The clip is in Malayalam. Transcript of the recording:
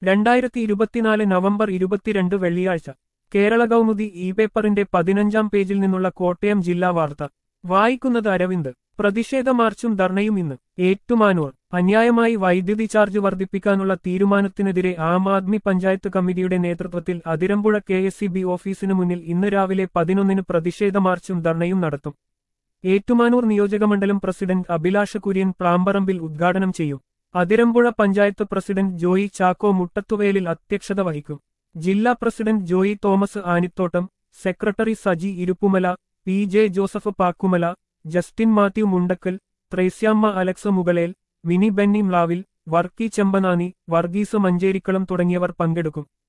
രണ്ടായിരത്തി ഇരുപത്തിനാല് നവംബർ ഇരുപത്തിരണ്ട് വെള്ളിയാഴ്ച കേരള കൗമുദി ഇ പേപ്പറിന്റെ പതിനഞ്ചാം പേജിൽ നിന്നുള്ള കോട്ടയം ജില്ലാ വാർത്ത വായിക്കുന്നത് അരവിന്ദ് പ്രതിഷേധ മാർച്ചും ധർണയും ഇന്ന് ഏറ്റുമാനൂർ അന്യായമായി വൈദ്യുതി ചാർജ് വർദ്ധിപ്പിക്കാനുള്ള തീരുമാനത്തിനെതിരെ ആം ആദ്മി പഞ്ചായത്ത് കമ്മിറ്റിയുടെ നേതൃത്വത്തിൽ അതിരമ്പുഴ കെ ഓഫീസിനു മുന്നിൽ ഇന്ന് രാവിലെ പതിനൊന്നിന് പ്രതിഷേധ മാർച്ചും ധർണയും നടത്തും ഏറ്റുമാനൂർ നിയോജകമണ്ഡലം പ്രസിഡന്റ് അഭിലാഷ കുര്യൻ പ്ലാമ്പറമ്പിൽ ഉദ്ഘാടനം ചെയ്യും അതിരമ്പുഴ പഞ്ചായത്ത് പ്രസിഡന്റ് ജോയി ചാക്കോ മുട്ടത്തുവേലിൽ അധ്യക്ഷത വഹിക്കും ജില്ലാ പ്രസിഡന്റ് ജോയി തോമസ് ആനിത്തോട്ടം സെക്രട്ടറി സജി ഇരുപ്പുമല പി ജെ ജോസഫ് പാക്കുമല ജസ്റ്റിൻ മാത്യു മുണ്ടക്കൽ ത്രേസ്യാമ്മ അലക്സ് മുകളേൽ മിനി ബെന്നി മ്ലാവിൽ വർക്കി ചെമ്പനാനി വർഗീസ് മഞ്ചേരിക്കളം തുടങ്ങിയവർ പങ്കെടുക്കും